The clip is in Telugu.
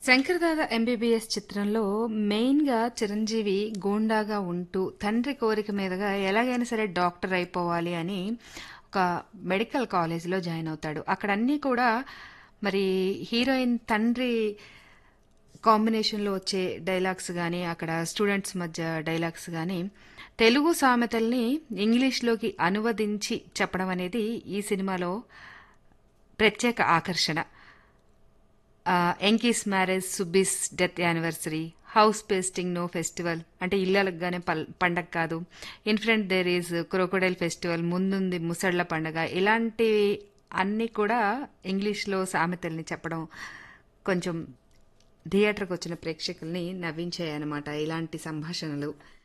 శంకర్దాద ఎంబీబీఎస్ చిత్రంలో మెయిన్గా చిరంజీవి గూండాగా ఉంటూ తండ్రి కోరిక మీదుగా ఎలాగైనా సరే డాక్టర్ అయిపోవాలి అని ఒక మెడికల్ కాలేజీలో జాయిన్ అవుతాడు అక్కడ అన్నీ కూడా మరి హీరోయిన్ తండ్రి కాంబినేషన్లో వచ్చే డైలాగ్స్ కానీ అక్కడ స్టూడెంట్స్ మధ్య డైలాగ్స్ కానీ తెలుగు సామెతల్ని ఇంగ్లీష్లోకి అనువదించి చెప్పడం అనేది ఈ సినిమాలో ప్రత్యేక ఆకర్షణ Enki's marriage Subbi's death anniversary house pasting no festival అంటే ఇళ్ళగానే పల్ పండగ కాదు in front there is crocodile festival ముందుంది ముసళ్ల పండగ ఇలాంటి అన్నీ కూడా ఇంగ్లీష్లో సామెతల్ని చెప్పడం కొంచెం థియేటర్కి వచ్చిన ప్రేక్షకుల్ని నవ్వించాయన్నమాట ఇలాంటి సంభాషణలు